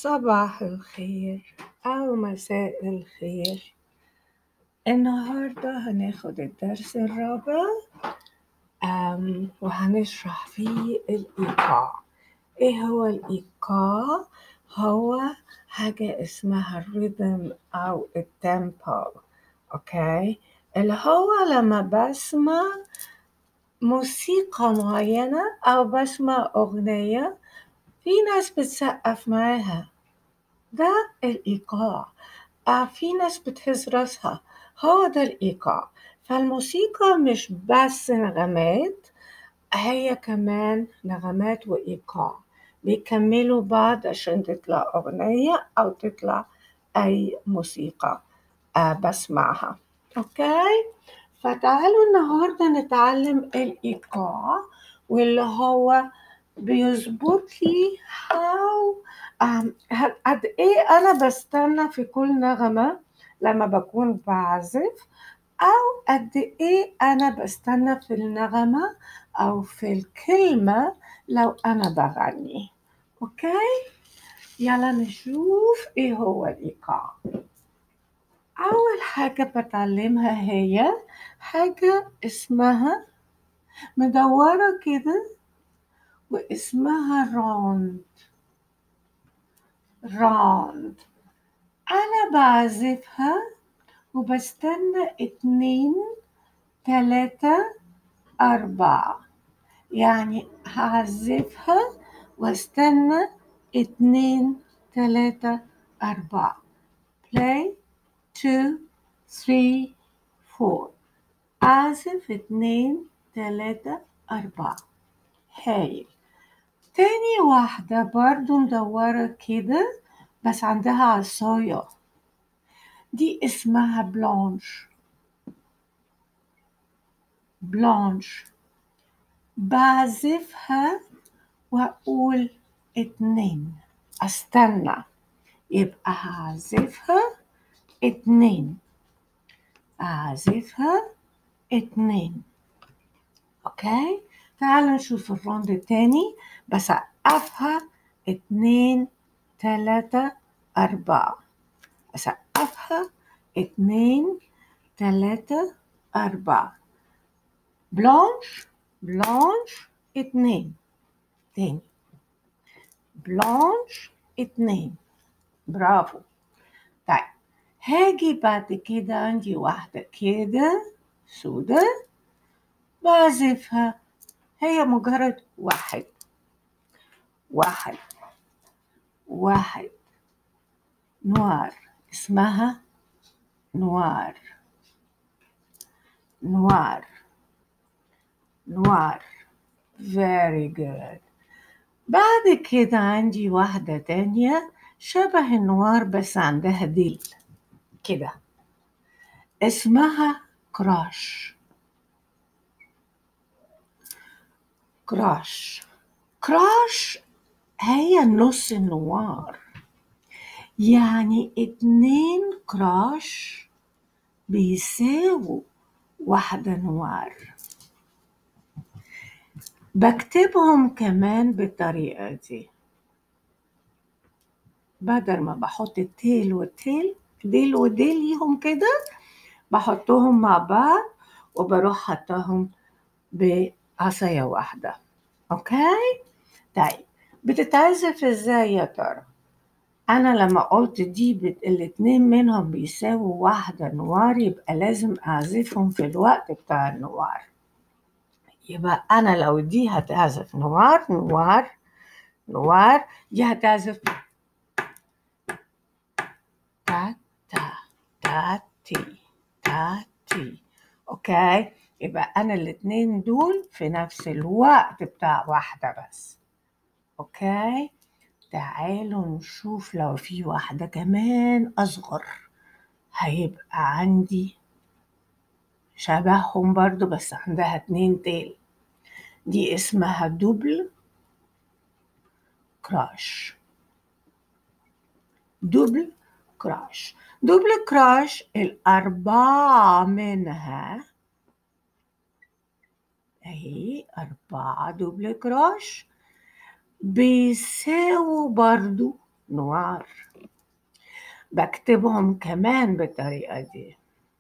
صباح الخير أو مساء الخير النهاردة هناخد الدرس الرابع أم وهنشرح فيه الإيقاع إيه هو الإيقاع؟ هو حاجة اسمها الريتم أو التيمبو أوكي اللي هو لما بسمع موسيقى معينة أو بسمع أغنية في ناس بتسقف معاها ده الإيقاع آه في ناس بتهز راسها هو ده الإيقاع فالموسيقى مش بس نغمات هي كمان نغمات وإيقاع بيكملوا بعض عشان تطلع أغنية أو تطلع أي موسيقى آه بسمعها أوكي فتعالوا النهاردة نتعلم الإيقاع واللي هو بيظبط لي how قد ايه انا بستنى في كل نغمة لما بكون بعزف او قد ايه انا بستنى في النغمة او في الكلمة لو انا بغني اوكي يلا نشوف ايه هو الايقاع اول حاجة بتعلمها هي حاجة اسمها مدورة كده واسمها راوند راوند أنا بعزفها وبستنى اتنين تلاتة أربعة يعني هعزفها واستنى اتنين تلاتة أربعة play two three four أعزف اتنين تلاتة أربعة هايل تاني واحدة برضو مدورة كده بس عندها عصاية دي اسمها بلانش بلانش بعزفها وأقول اتنين استنى يبقى هعزفها اتنين أعزفها اتنين أوكي تعالوا نشوف الراوند التاني بسقفها اتنين تلاتة أربعة أسقفها اتنين تلاتة أربعة بلانش بلانش اتنين تاني بلانش اتنين برافو طيب هاجي بعد كده عندي واحدة كده سودة بعزفها هي مجرد واحد واحد واحد نوار اسمها نوار نوار نوار very good بعد كده عندي واحدة تانية شبه النوار بس عندها ديل كده اسمها كراش كراش كراش هي نص النوار يعني اتنين كراش بيساووا واحدة نوار بكتبهم كمان بالطريقة دي بدل ما بحط التيل والتيل ديل وديل ليهم كده بحطهم مع بعض وبروح حطهم بعصاية واحدة اوكي طيب بتتعزف ازاي يا ترى انا لما قلت دي بت... الاتنين منهم بيساووا واحدة نوار يبقى لازم اعزفهم في الوقت بتاع النوار يبقى انا لو دي هتعزف نوار نوار نوار دي هتعزف تا تا تا تي تا تي اوكي يبقى انا الاتنين دول في نفس الوقت بتاع واحدة بس اوكي تعالوا نشوف لو في واحدة كمان اصغر هيبقى عندي شبههم برضو بس عندها اتنين تيل دي اسمها دوبل كراش دوبل كراش دوبل كراش الأربعة منها أهي أربعة دوبل كراش بيساووا برضو نوار بكتبهم كمان بالطريقة دي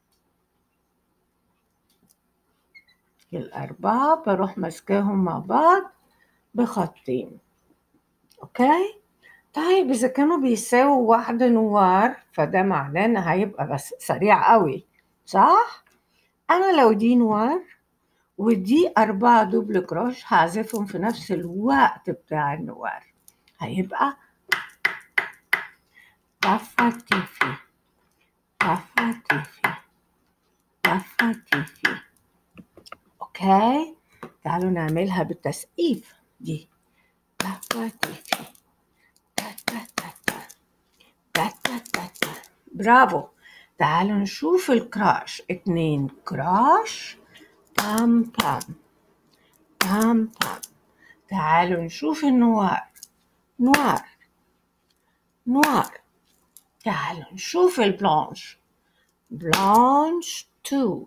الأربعة بروح ماسكاهم مع بعض بخطين أوكي طيب إذا كانوا بيساووا واحدة نوار فده معناه إن هيبقى بس سريع قوي صح؟ أنا لو دي نوار ودي أربعة دوبل كروش هعزفهم في نفس الوقت بتاع النوار هيبقى تفتيفي تفتيفي تفتيفي أوكي تعالوا نعملها بالتسقيف دي تفتيفي تا تا تا تا تا تا تا تا برافو تعالوا نشوف الكراش اتنين كراش بام بام بام بام تعالوا نشوف النوار نوار نوار تعالوا نشوف البلانش بلانش تو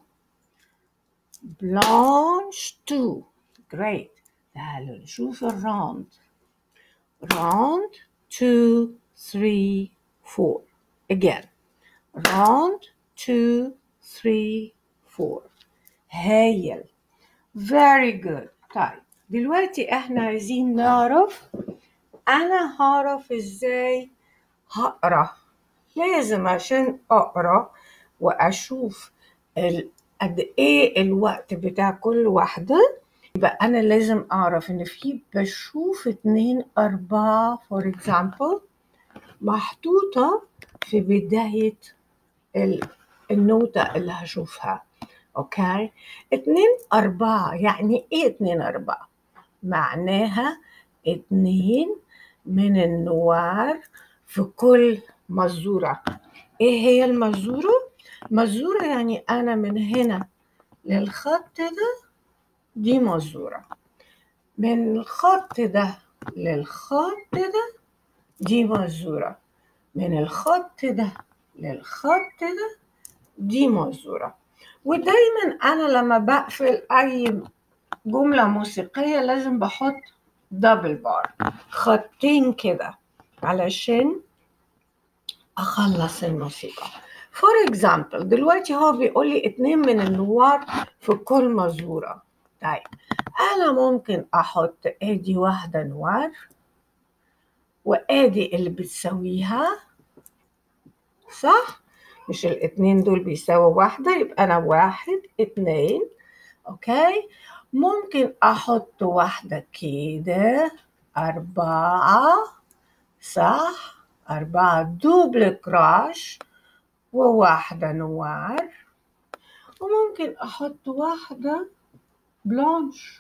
بلانش تو great تعالوا نشوف الراوند راوند two three four again round two three four هايل very good طيب دلوقتي احنا عايزين نعرف انا هعرف ازاي هقرا لازم عشان اقرا واشوف ال- قد ايه الوقت بتاع كل واحدة يبقى انا لازم اعرف ان في بشوف اتنين اربعة for example محطوطة في بداية ال- النوتة اللي هشوفها اوكي اتنين اربعة يعني ايه اتنين اربعة معناها اتنين من النوار في كل مزورة ايه هي المزورة مزورة يعني انا من هنا للخط ده دي مزورة من الخط ده للخط ده دي مزورة من الخط ده للخط ده دي مزورة ودايما انا لما بقفل اي جملة موسيقية لازم بحط دبل بار خطين كده علشان اخلص الموسيقى فور اكزامبل دلوقتي هو بيقول لي اتنين من النوار في كل مزورة طيب انا ممكن احط ادي واحدة نوار وادي اللي بتساويها صح مش الاتنين دول بيساووا واحدة يبقى انا واحد اتنين اوكي ممكن احط واحدة كده اربعة صح اربعة دوبل كراش وواحدة نوار وممكن احط واحدة بلانش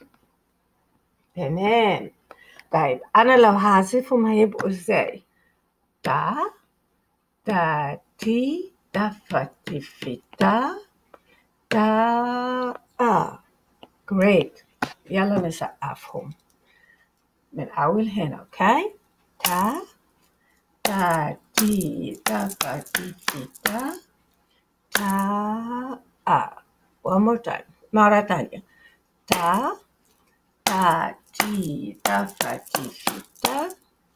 تمام طيب انا لو هعزفهم هيبقوا ازاي تا تا تي تا فا تي في تا تا آ great يلا نسقفهم من أول هنا أوكي تا تا تي تا فا تي في تا تا آ one more time مرة تانية تا تا تي تا فا تي في تا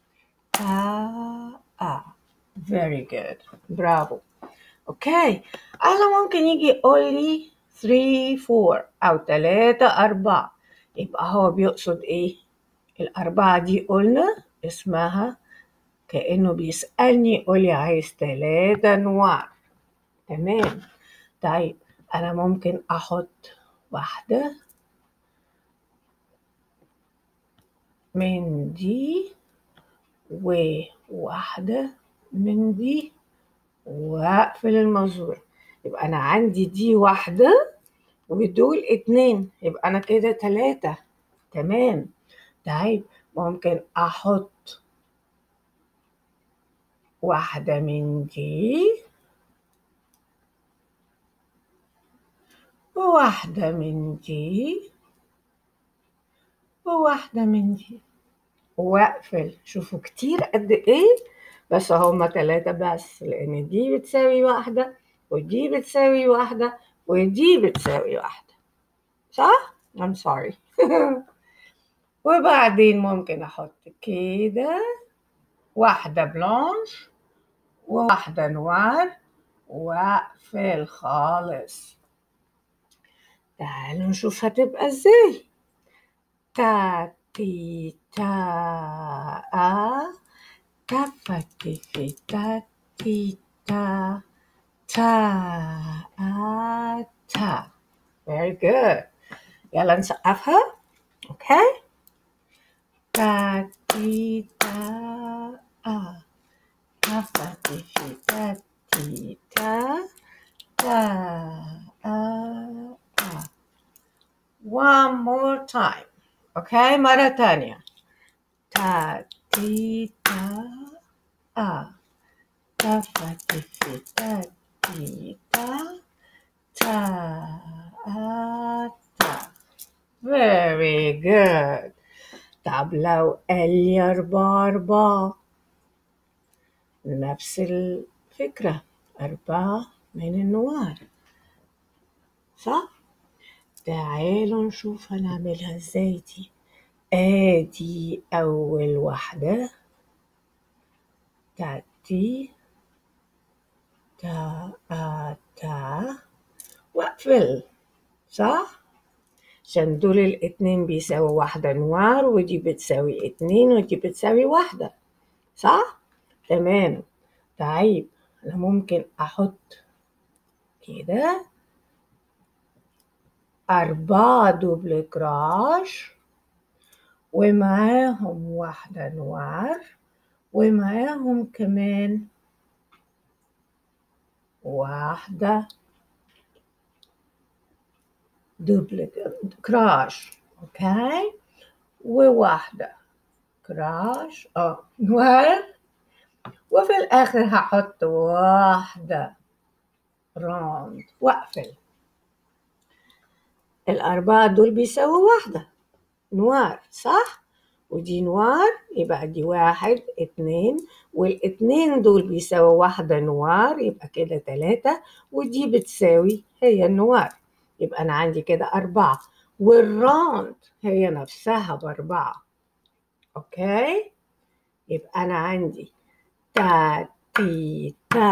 تا آ very good برافو اوكي انا ممكن يجي يقول لي 3 4 او 3 4 يبقى هو بيقصد ايه الاربعه دي قلنا اسمها كانه بيسالني يقول لي عايز ثلاثه انواع تمام طيب انا ممكن احط واحده من دي وواحده من دي واقفل المزور يبقى انا عندي دي واحدة ودول اتنين يبقى انا كده تلاتة تمام طيب ممكن احط واحدة من دي وواحدة من دي وواحدة من دي واقفل شوفوا كتير قد ايه بس هما تلاتة بس لأن دي بتساوي واحدة ودي بتساوي واحدة ودي بتساوي واحدة صح؟ I'm sorry وبعدين ممكن أحط كده واحدة بلونش وواحدة نوار واقفل خالص تعالوا نشوف هتبقى ازاي تا تي تا آ كفا تفي تا تي تا تا آ تا very good يلا نسقفها اوكي تا تي تا آ كفا تفي تا تي تا تا آ آ one more time اوكي مرة تانية تا تي تا آ كفا تفي تا تي تا تا آ تا very good طب لو قال لي أربعة أربعة نفس الفكرة أربعة من النوار صح؟ تعالوا نشوف هنعملها ازاي دي ادي اول واحدة تاتي تا آ تا واقفل صح عشان دول الاتنين بيساوي واحدة نوار ودي بتساوي اتنين ودي بتساوي واحدة صح تمام طيب انا ممكن احط كده أربعة دوبل كراش ومعاهم واحدة نوار ومعاهم كمان واحدة دوبل كراش اوكي وواحدة كراش اه نوار وفي الآخر هحط واحدة راوند واقفل الأربعة دول بيساووا واحدة نوار صح؟ ودي نوار يبقى دي واحد اتنين والاتنين دول بيساووا واحدة نوار يبقى كده تلاتة ودي بتساوي هي النوار يبقى أنا عندي كده أربعة والراوند هي نفسها بأربعة أوكي؟ يبقى أنا عندي تا تي تا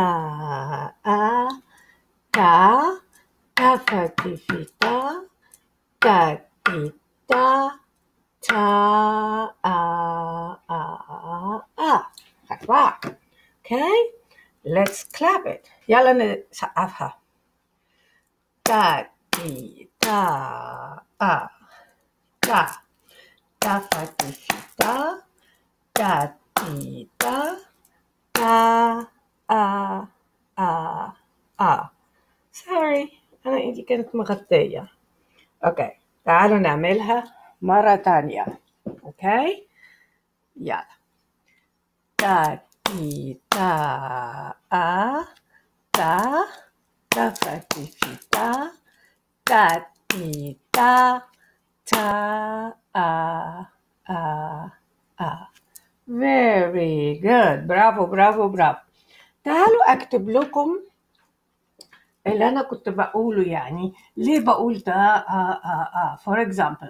آ تا تا فاتي في تا تا تي تا تا آ آ آ أربعة اوكي let's clap it يلا نسقفها تا تي تا آ تا تا فاتي في تا تا تي تا تا آ آ آ سوري أنا إيدي كانت مغطية أوكي تعالوا نعملها مرة تانية أوكي يلا تا تي تا آ تا تا فاتي في تا تا تي تا تا آ آ آ very good برافو برافو برافو تعالوا أكتب لكم اللي أنا كنت بقوله يعني ليه بقول ده آه آه آه فور اكزامبل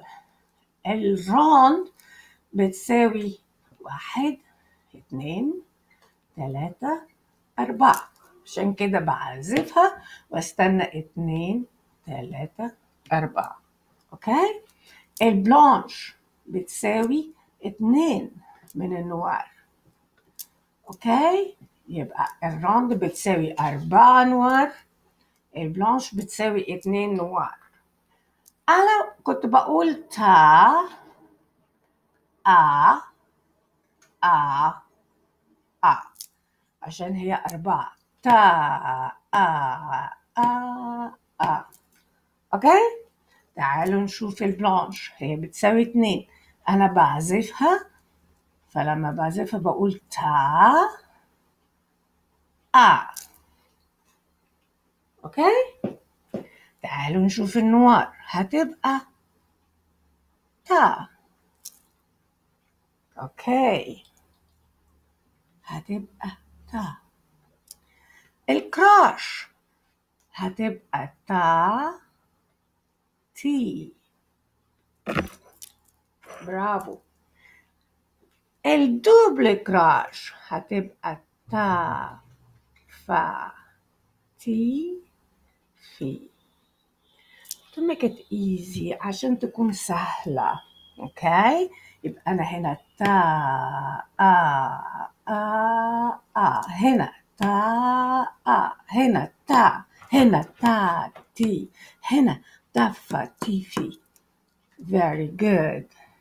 الراوند بتساوي واحد اتنين تلاتة أربعة عشان كده بعزفها واستنى اتنين تلاتة أربعة أوكي البلانش بتساوي اتنين من النوار أوكي يبقى الراوند بتساوي أربعة نوار البلانش بتساوي اتنين نوار أنا كنت بقول تا آ آ آ عشان هي أربعة تا آ آ آ أوكي تعالوا نشوف البلانش هي بتساوي اتنين أنا بعزفها فلما بعزفها بقول تا آ أوكي تعالوا نشوف النوار هتبقى تا أوكي هتبقى تا الكراش هتبقى تا تي برافو الدوبل كراش هتبقى تا فا تي في to make it easy عشان تكون سهلة اوكي يبقى أنا هنا تا آ آ آ هنا تا آ هنا تا هنا تا تي هنا تفا تي في very good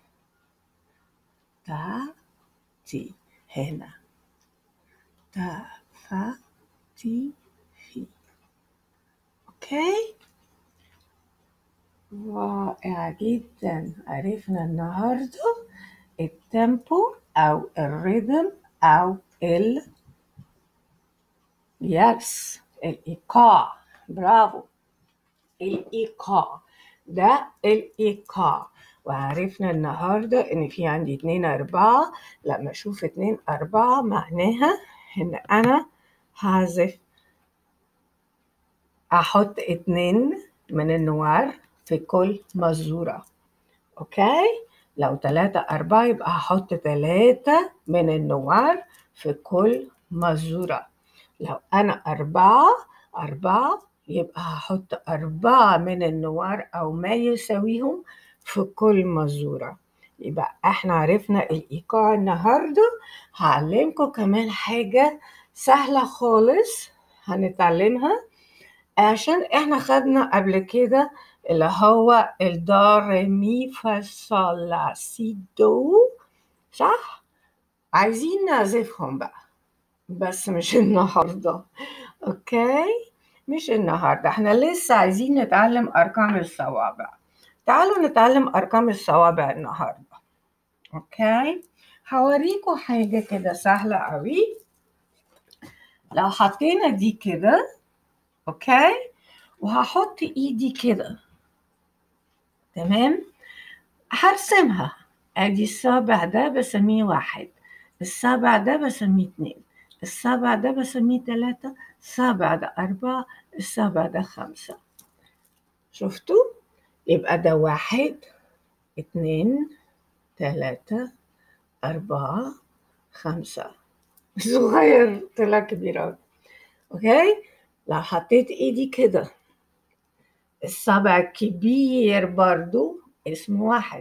تا تي هنا تا فا تي في اوكي رائع جدا عرفنا النهارده التيمبو او الريتم او ال يس الايقاع برافو الايقاع ده الايقاع وعرفنا النهارده ان في عندي اتنين اربعة لما اشوف اتنين اربعة معناها ان انا هعزف احط اتنين من النوار في كل مزورة اوكي لو تلاتة أربعة يبقى هحط تلاتة من النوار في كل مزورة لو أنا أربعة أربعة يبقى هحط أربعة من النوار أو ما يساويهم في كل مزورة يبقى احنا عرفنا الإيقاع النهاردة هعلمكم كمان حاجة سهلة خالص هنتعلمها عشان احنا خدنا قبل كده اللي هو الدار ري مي فا صول لا سي دو صح؟ عايزين نعزفهم بقى بس مش النهارده اوكي مش النهارده احنا لسه عايزين نتعلم ارقام الصوابع تعالوا نتعلم ارقام الصوابع النهارده اوكي هوريكم حاجه كده سهله قوي لو حطينا دي كده اوكي وهحط ايدي كده تمام هرسمها ادي الصابع ده بسميه واحد الصابع ده بسميه اتنين الصابع ده بسميه تلاتة الصابع ده أربعة الصابع ده خمسة شفتوا؟ يبقى ده واحد اتنين تلاتة أربعة خمسة صغير طلع كبير أوي أوكي؟ لو حطيت إيدي كده الصابع الكبير برضو اسمه واحد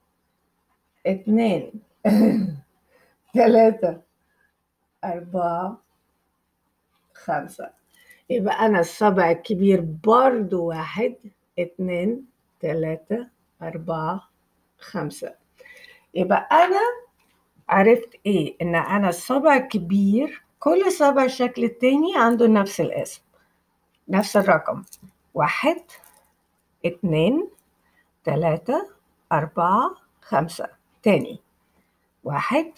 اتنين تلاتة أربعة خمسة يبقى أنا الصابع الكبير برضو واحد اتنين تلاتة أربعة خمسة يبقى أنا عرفت إيه؟ إن أنا الصابع الكبير كل صابع الشكل التاني عنده نفس الاسم نفس الرقم واحد اتنين تلاتة أربعة خمسة تاني واحد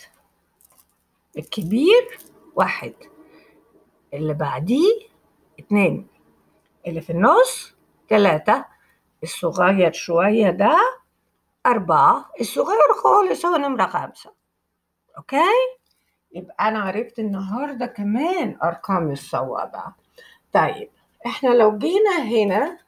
الكبير واحد اللي بعديه اتنين اللي في النص تلاتة الصغير شوية ده أربعة الصغير خالص هو نمرة خمسة أوكي يبقى أنا عرفت النهاردة كمان أرقام الصوابع طيب إحنا لو جينا هنا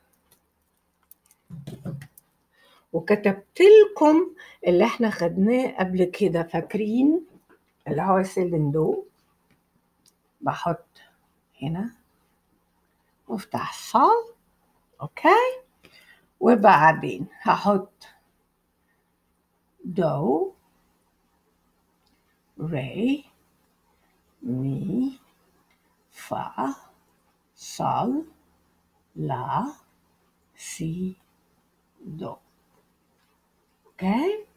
وكتبت لكم اللي احنا خدناه قبل كده فاكرين اللي هو سيلندو بحط هنا وافتح الصال اوكي وبعدين هحط دو ري مي فا صال لا سي دو اوكي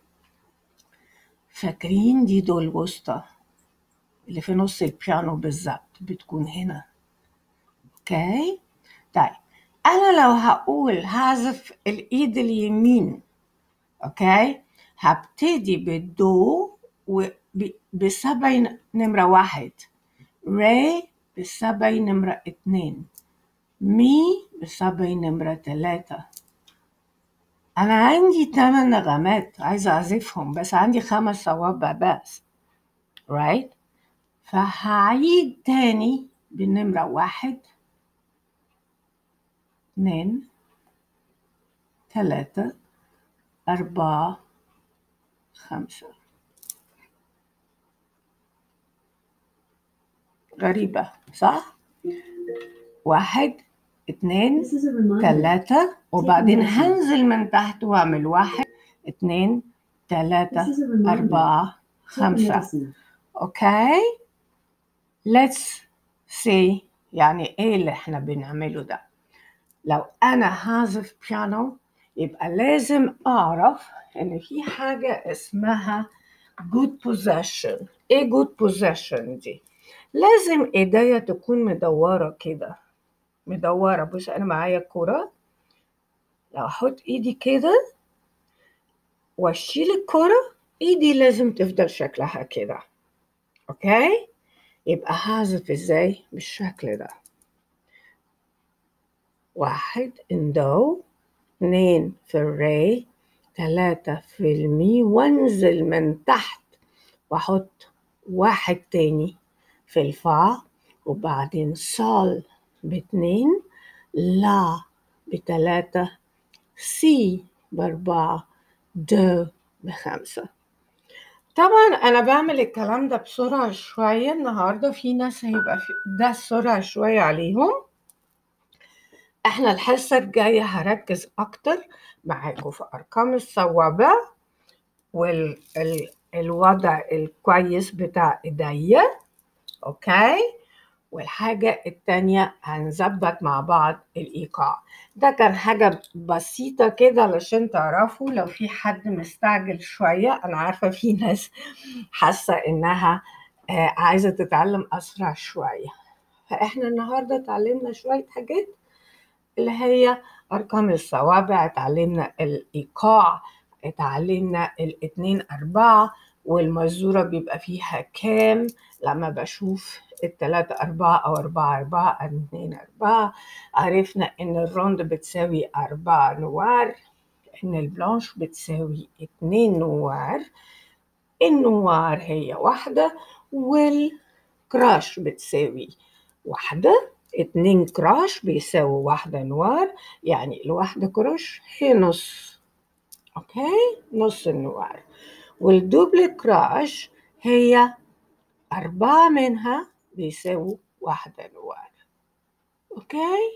فاكرين دي دو الوسطى اللي في نص البيانو بالظبط بتكون هنا اوكي طيب انا لو هقول هعزف الايد اليمين اوكي هبتدي بالدو وبسبع نمرة واحد ري بسبع نمرة اتنين مي بسبع نمرة تلاتة أنا عندي تمن نغمات عايزة أعزفهم بس عندي خمس صوابع بس right فهعيد تاني بالنمرة واحد اتنين تلاتة أربعة خمسة غريبة صح؟ واحد اتنين This is a reminder. تلاتة وبعدين medicine. هنزل من تحت واعمل واحد اتنين This تلاتة is a reminder. أربعة Take خمسة medicine. اوكي let's see يعني ايه اللي احنا بنعمله ده لو انا هعزف بيانو يبقى لازم اعرف ان في حاجة اسمها good possession ايه good possession دي لازم ايديا تكون مدورة كده مدورة بص انا معايا كرة لو احط ايدي كده واشيل الكرة ايدي لازم تفضل شكلها كده اوكي يبقى هعزف ازاي بالشكل ده واحد اندو اتنين في الري تلاتة في المي وانزل من تحت واحط واحد تاني في الفا وبعدين صال باتنين لا بتلاتة سي بأربعة دو بخمسة طبعا انا بعمل الكلام ده بسرعة شوية النهاردة في ناس هيبقى في ده السرعة شوية عليهم احنا الحصة الجاية هركز اكتر معاكم في ارقام الصوابع والوضع الكويس بتاع ايديا اوكي والحاجة التانية هنظبط مع بعض الإيقاع ده كان حاجة بسيطة كده علشان تعرفوا لو في حد مستعجل شوية أنا عارفة في ناس حاسة إنها آه، عايزة تتعلم أسرع شوية فإحنا النهاردة اتعلمنا شوية حاجات اللي هي أرقام الصوابع اتعلمنا الإيقاع اتعلمنا الاتنين أربعة والمزورة بيبقى فيها كام لما بشوف التلاتة أربعة أو أربعة أربعة اتنين أربعة عرفنا إن الروند بتساوي أربعة نوار إن البلانش بتساوي اتنين نوار النوار هي واحدة والكراش بتساوي واحدة اتنين كراش بيساوي واحدة نوار يعني الواحدة كراش هي نص أوكي نص النوار والدوبل كراش هي أربعة منها بيساووا واحدة نوار أوكي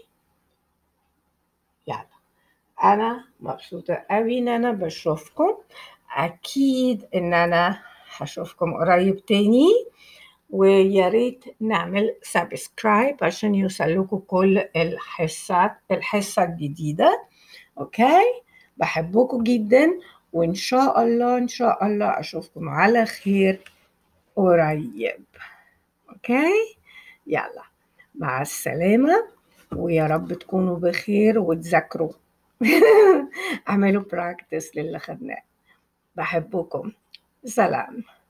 يلا أنا مبسوطة أوي إن أنا بشوفكم أكيد إن أنا هشوفكم قريب تاني ويا ريت نعمل سبسكرايب عشان يوصلكوا كل الحصات الحصة الجديدة أوكي بحبكم جدا وإن شاء الله إن شاء الله أشوفكم على خير قريب أوكي يلا مع السلامة ويا رب تكونوا بخير وتذاكروا اعملوا براكتس للي خدناه بحبكم سلام